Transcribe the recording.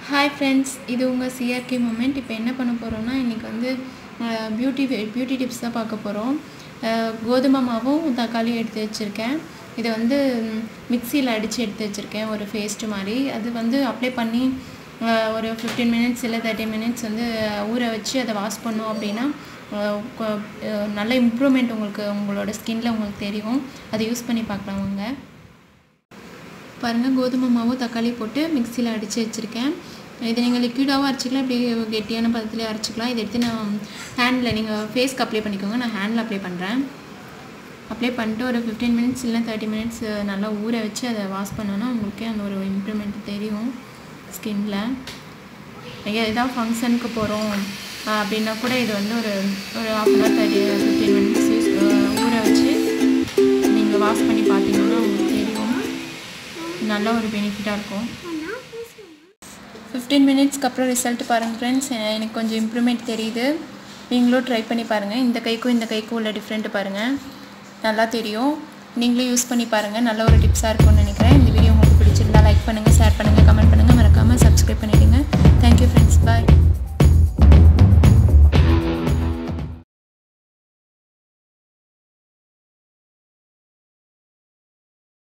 hi friends இது உங்கள் சிஆர்கே moment இப்போ என்ன பண்ண போகிறோம்னா இன்றைக்கி வந்து பியூட்டி பியூட்டி டிப்ஸ் தான் பார்க்க போகிறோம் கோதுமை மாவும் தக்காளியும் எடுத்து வச்சுருக்கேன் இதை வந்து மிக்சியில் அடித்து எடுத்து வச்சுருக்கேன் ஒரு பேஸ்ட்டு மாதிரி அது வந்து அப்ளை பண்ணி அஹ், ஒரு ஃபிஃப்டீன் மினிட்ஸ் இல்லை தேர்ட்டி மினிட்ஸ் வந்து ஊற வச்சு அதை வாஷ் பண்ணோம் அப்படின்னா அஹ், கொ- அஹ், நல்ல இம்ப்ரூவ்மெண்ட் உங்களுக்கு உங்களோட ஸ்கின்ல உங்களுக்கு தெரியும் அதை யூஸ் பண்ணி பார்க்கலாம் வாங்க பாருங்கள் கோதுமை மாவும் தக்காளி போட்டு மிக்சியில் அடித்து வச்சுருக்கேன் இதை நீங்கள் லிக்விடாகவும் அரைச்சிக்கலாம் இப்படி கெட்டியான பதத்துலேயே அரைச்சிக்கலாம் இதை எடுத்து நான் ஹேண்டில் நீங்கள் ஃபேஸ்க்கு அப்ளை பண்ணிக்கோங்க நான் ஹேண்டில் அப்ளை பண்ணுறேன் அப்ளை பண்ணிட்டு ஒரு ஃபிஃப்டீன் மினிட்ஸ் இல்லை தேர்ட்டி மினிட்ஸ் நல்லா ஊற வச்சு அதை வாஷ் பண்ணோன்னா உங்களுக்கே அந்த ஒரு இம்ப்ரூவ்மெண்ட் தெரியும் ஸ்கின்ல ஏதாவது ஃபங்க்ஷனுக்கு போகிறோம் அப்படின்னா கூட இது வந்து ஒரு ஒரு half an hour thirty fifteen minutes use ஊற வச்சு நீங்கள் வாஷ் பண்ணி பார்த்தீங்கன்னா உங்களுக்கு தெரியும் நல்ல ஒரு பெனிஃபிட்டாக இருக்கும் ஃபிஃப்டீன் மினிட்ஸ்க்கு அப்புறம் ரிசல்ட் பாருங்கள் ஃப்ரெண்ட்ஸ் எனக்கு கொஞ்சம் இம்ப்ரூவ்மெண்ட் தெரியுது நீங்களும் ட்ரை பண்ணி பாருங்கள் இந்த கைக்கும் இந்த கைக்கும் உள்ள டிஃப்ரெண்ட்டு பாருங்கள் நல்லா தெரியும் நீங்களும் யூஸ் பண்ணி பாருங்கள் நல்ல ஒரு டிப்ஸாக இருக்கும்னு நினைக்கிறேன் இந்த வீடியோ